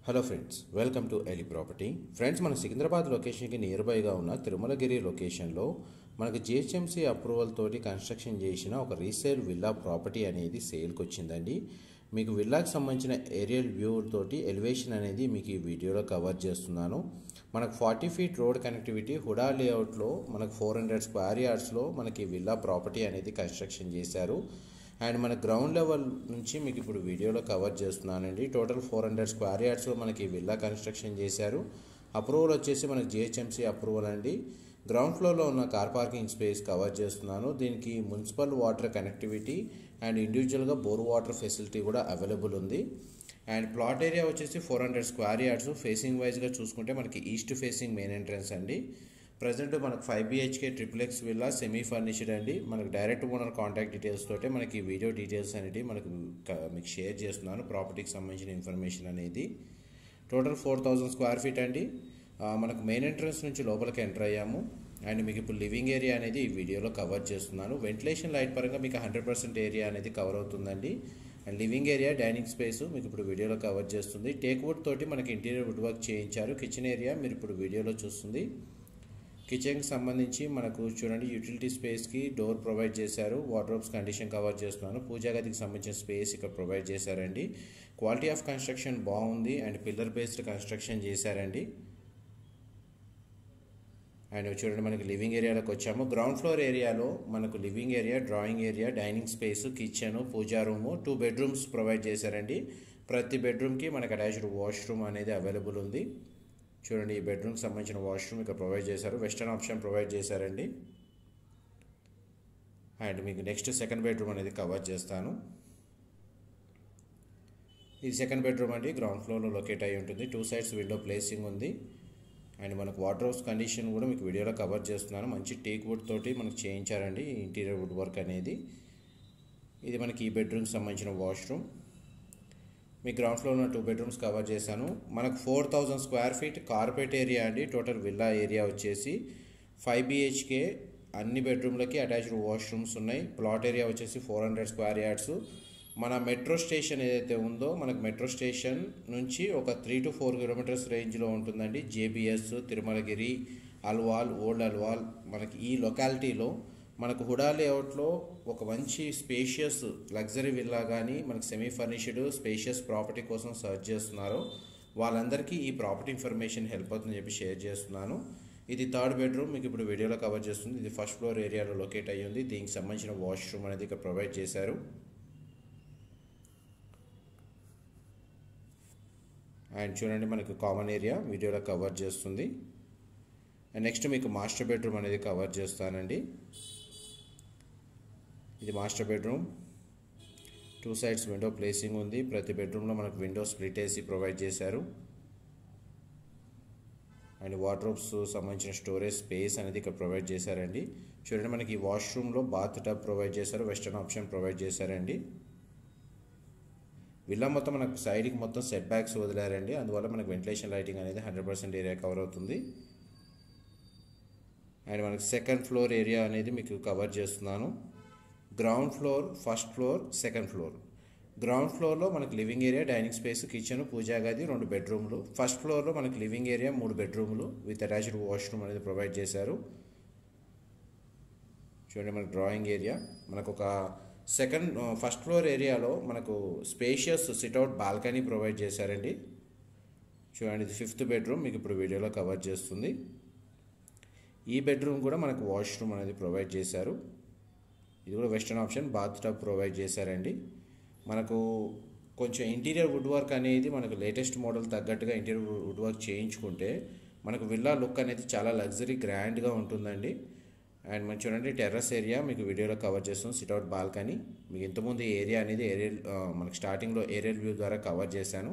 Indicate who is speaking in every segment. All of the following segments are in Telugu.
Speaker 1: hello friends welcome to Eli property friends మన సికింద్రాబాద్ లొకేషన్కి నియర్ బైగా ఉన్న తిరుమలగిరి లొకేషన్లో మనకు జిహెచ్ఎంసీ అప్రూవల్ తోటి కన్స్ట్రక్షన్ చేసిన ఒక రీసేల్ విల్లా ప్రాపర్టీ అనేది సేల్కి వచ్చిందండి మీకు విల్లాకి సంబంధించిన ఏరియల్ వ్యూ తోటి ఎలివేషన్ అనేది మీకు ఈ వీడియోలో కవర్ చేస్తున్నాను మనకు forty feet road connectivity HUDA లేఅవుట్లో మనకు ఫోర్ హండ్రెడ్ స్క్వేర్ యార్డ్స్లో మనకి విల్లా ప్రాపర్టీ అనేది కన్స్ట్రక్షన్ చేశారు అండ్ మన గ్రౌండ్ లెవెల్ నుంచి మీకు ఇప్పుడు వీడియోలో కవర్ చేస్తున్నానండి టోటల్ ఫోర్ హండ్రెడ్ స్క్వేర్ యార్డ్స్లో మనకి విల్లా కన్స్ట్రక్షన్ చేశారు అప్రూవల్ వచ్చేసి మనకి జిహెచ్ఎంసీ అప్రూవల్ అండి గ్రౌండ్ ఫ్లోర్లో ఉన్న కార్ పార్కింగ్ స్పేస్ కవర్ చేస్తున్నాను దీనికి మున్సిపల్ వాటర్ కనెక్టివిటీ అండ్ ఇండివిజువల్గా బోర్ వాటర్ ఫెసిలిటీ కూడా అవైలబుల్ ఉంది అండ్ ప్లాట్ ఏరియా వచ్చేసి four hundred square yards facing వైజ్గా చూసుకుంటే మనకి ఈస్ట్ ఫేసింగ్ మెయిన్ ఎంట్రన్స్ అండి ప్రజెంట్ మనకు five BHK triplex villa semi furnished అండి మనకు డైరెక్ట్ ఓనర్ కాంటాక్ట్ డీటెయిల్స్ తోటే మనకి వీడియో డీటెయిల్స్ అనేది మనకు క- మీకు షేర్ చేస్తున్నాను ప్రాపర్టీకి సంబంధించిన ఇన్ఫర్మేషన్ అనేది total four thousand square feet అండి ఆ, మనకు మెయిన్ ఎంట్రన్స్ నుంచి లోపలికి ఎంటర్ అయ్యాము అండ్ మీకు ఇప్పుడు లివింగ్ ఏరియా అనేది ఈ వీడియోలో కవర్ చేస్తున్నాను వెంటిలేషన్ లైట్ పరంగా మీకు హండ్రెడ్ పర్సెంట్ ఏరియా అనేది కవర్ అవుతుందండి and living area dining space మీకు ఇప్పుడు వీడియోలో కవర్ చేస్తుంది టేక్ వుడ్ తోటి మనకి ఇంటీరియర్ వుడ్ వర్క్ చేయించారు కిచెన్ ఏరియా మీరు ఇప్పుడు వీడియోలో చూస్తుంది కిచెన్కి సంబంధించి మనకు చూడండి యూటిలిటీ స్పేస్కి డోర్ ప్రొవైడ్ చేశారు వార్డ్రోబ్స్ కండిషన్ కవర్ చేస్తున్నాను పూజా గదికి సంబంధించిన స్పేస్ ఇక్కడ ప్రొవైడ్ చేశారండి క్వాలిటీ ఆఫ్ కన్స్ట్రక్షన్ బాగుంది అండ్ పిల్లర్ బేస్డ్ కన్స్ట్రక్షన్ చేశారండి అండ్ చూడండి మనకి లివింగ్ ఏరియాలోకి వచ్చాము గ్రౌండ్ ఫ్లోర్ ఏరియాలో మనకు living area drawing area dining space kitchen puja room two bedrooms provide చేశారండి ప్రతి బెడ్రూమ్కి మనకు అటాచ్డ్ వాష్రూమ్ అనేది అవైలబుల్ ఉంది చూడండి ఈ బెడ్రూమ్కి సంబంధించిన వాష్రూమ్ ఇక్కడ ప్రొవైడ్ చేశారు వెస్టర్న్ ఆప్షన్ ప్రొవైడ్ చేశారండి అండ్ మీకు నెక్స్ట్ సెకండ్ బెడ్రూమ్ అనేది కవర్ చేస్తాను ఇది సెకండ్ బెడ్రూమ్ అండి గ్రౌండ్ ఫ్లోర్లో లొకేట్ అయి ఉంటుంది టూ సైడ్స్ విండో ప్లేసింగ్ ఉంది అండ్ మనకు వాటర్ కండిషన్ కూడా మీకు వీడియోలో కవర్ చేస్తున్నాను మంచి టేక్ వుడ్ తోటి మనకు చేయించారండి ఇంటీరియర్ వుడ్ వర్క్ అనేది ఇది మనకి ఈ బెడ్రూమ్కి సంబంధించిన వాష్రూమ్ మీ గ్రౌండ్ ఫ్లోర్ ఉన్న టూ బెడ్రూమ్స్ కవర్ చేశాను మనకు four thousand square feet carpet area అండి టోటల్ విల్లా ఏరియా వచ్చేసి ఫైవ్ బిహెచ్కే అన్ని బెడ్రూమ్లకి అటాచ్డ్ వాష్రూమ్స్ ఉన్నాయి ప్లాట్ ఏరియా వచ్చేసి ఫోర్ హండ్రెడ్ స్క్వేర్ యార్డ్స్ మన మెట్రో స్టేషన్ ఏదైతే ఉందో మనకు మెట్రో స్టేషన్ నుంచి ఒక త్రీ టు ఫోర్ కిలోమీటర్స్ రేంజ్లో ఉంటుందండి జేబిఎస్ తిరుమలగిరి అల్వాల్ ఓల్డ్ అల్వాల్ మనకి ఈ లొకాలిటీలో మనకు హుడా లేఅవుట్లో ఒక మంచి స్పేషియస్ లగ్జరీ విల్లా కానీ మనకి సెమీ ఫర్నిష్డ్ స్పేషియస్ ప్రాపర్టీ కోసం సర్చ్ చేస్తున్నారు వాళ్ళందరికీ ఈ ప్రాపర్టీ ఇన్ఫర్మేషన్ హెల్ప్ అవుతుందని చెప్పి షేర్ చేస్తున్నాను ఇది థర్డ్ బెడ్రూమ్ మీకు ఇప్పుడు వీడియోలో కవర్ చేస్తుంది ఇది ఫస్ట్ ఫ్లోర్ ఏరియాలో లొకేట్ అయ్యి ఉంది దీనికి సంబంధించిన వాష్రూమ్ అనేది ఇక్కడ ప్రొవైడ్ చేశారు అండ్ చూడండి మనకు కామన్ ఏరియా వీడియోలో కవర్ చేస్తుంది అండ్ నెక్స్ట్ మీకు మాస్టర్ బెడ్రూమ్ అనేది కవర్ చేస్తానండి ఇది master bedroom two sides window placing ఉంది ప్రతి బెడ్రూమ్లో మనకు విండో స్ప్లిట్ ఏసీ ప్రొవైడ్ చేశారు అండ్ వార్డ్రోబ్స్ సంబంధించిన స్టోరేజ్ స్పేస్ అనేది ఇక్కడ ప్రొవైడ్ చేశారండి చూడండి మనకి ఈ వాష్రూమ్లో బాత్ టబ్ ప్రొవైడ్ చేశారు వెస్టర్న్ ఆప్షన్ ప్రొవైడ్ చేశారండి విల్లా మొత్తం మనకు సైడ్కి మొత్తం సెట్ బ్యాక్స్ వదిలారండి అందువల్ల మనకు వెంటిలేషన్ లైటింగ్ అనేది హండ్రెడ్ పర్సెంట్ ఏరియా కవర్ అవుతుంది అండ్ మనకి సెకండ్ ఫ్లోర్ ఏరియా అనేది మీకు కవర్ చేస్తున్నాను ground floor first floor second floor ground ఫ్లోర్లో మనకి living area dining space kitchen puja గది రెండు బెడ్రూమ్లు ఫస్ట్ ఫ్లోర్లో మనకి లివింగ్ ఏరియా మూడు బెడ్రూమ్లు విత్ అటాచ్డ్ వాష్రూమ్ అనేది ప్రొవైడ్ చేశారు చూడండి మనకి డ్రాయింగ్ ఏరియా మనకు ఒక సెకండ్ ఫస్ట్ ఫ్లోర్ ఏరియాలో మనకు స్పేషియస్ సిట్అవుట్ బాల్కనీ ప్రొవైడ్ చేశారండి చూడండి ఇది ఫిఫ్త్ బెడ్రూమ్ మీకు ఇప్పుడు వీడియోలో కవర్ చేస్తుంది ఈ బెడ్రూమ్ కూడా మనకు వాష్రూమ్ అనేది ప్రొవైడ్ చేశారు ఇది కూడా western option bathtub provide చేశారండి మనకు కొంచెం ఇంటీరియర్ వుడ్ వర్క్ అనేది మనకు లేటెస్ట్ మోడల్ తగ్గట్టుగా ఇంటీరియర్ వుడ్ వర్క్ చేయించుకుంటే మనకు విల్లా లుక్ అనేది చాలా లగ్జరీ గ్రాండ్గా ఉంటుందండి అండ్ మనం చూడండి టెర్రస్ ఏరియా మీకు వీడియోలో కవర్ చేస్తాం సిట్అవుట్ బాల్కనీ మీకు ఇంతకుముందు ఈ ఏరియా అనేది ఏరియల్ మనకు స్టార్టింగ్లో ఏరియల్ వ్యూ ద్వారా కవర్ చేశాను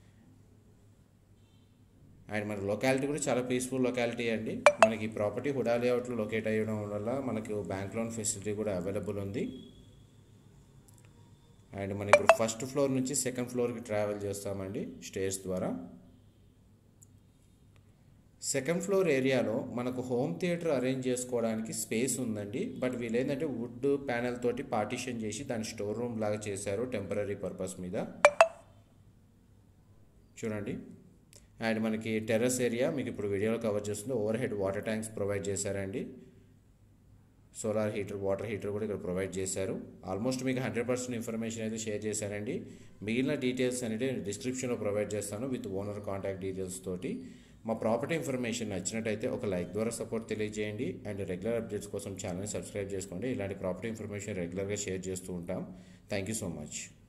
Speaker 1: అండ్ మన లొకాలిటీ కూడా చాలా పీస్ఫుల్ లొకాలిటీ అండి మనకి ఈ ప్రాపర్టీ హుడా లేఅవుట్లో లొకేట్ అయ్యడం వల్ల మనకి బ్యాంక్ లోన్ ఫెసిలిటీ కూడా అవైలబుల్ ఉంది అండ్ మనం ఇప్పుడు ఫస్ట్ ఫ్లోర్ నుంచి సెకండ్ ఫ్లోర్కి ట్రావెల్ చేస్తామండి స్టేర్స్ ద్వారా సెకండ్ ఫ్లోర్ ఏరియాలో మనకు హోమ్ థియేటర్ అరేంజ్ చేసుకోవడానికి స్పేస్ ఉందండి బట్ వీళ్ళు ఏంటంటే వుడ్ ప్యానెల్ తోటి పార్టీషన్ చేసి దాన్ని స్టోర్ రూమ్ లాగా చేశారు టెంపరీ పర్పస్ మీద చూడండి అండ్ మనకి టెర్రస్ ఏరియా మీకు ఇప్పుడు వీడియోలో కవర్ చేస్తుంది overhead water tanks provide చేశారండి సోలార్ హీటర్ వాటర్ హీటర్ కూడా ఇక్కడ ప్రొవైడ్ చేశారు ఆల్మోస్ట్ మీకు హండ్రెడ్ పర్సెంట్ ఇన్ఫర్మేషన్ అయితే షేర్ చేశారండి మిగిలిన డీటెయిల్స్ అనేది డిస్క్రిప్షన్లో ప్రొవైడ్ చేస్తాను విత్ ఓనర్ కాంటాక్ట్ డీటెయిల్స్ తోటి మా ప్రాపర్టీ ఇన్ఫర్మేషన్ నచ్చినట్టయితే ఒక లైక్ ద్వారా సపోర్ట్ తెలియజేయండి అండ్ రెగ్యులర్ అప్డేట్స్ కోసం ఛానల్ని సబ్స్క్రైబ్ చేసుకోండి ఇలాంటి ప్రాపర్టీ ఇన్ఫర్మేషన్ రెగ్యులర్గా షేర్ చేస్తూ ఉంటాం థ్యాంక్ యూ సో మచ్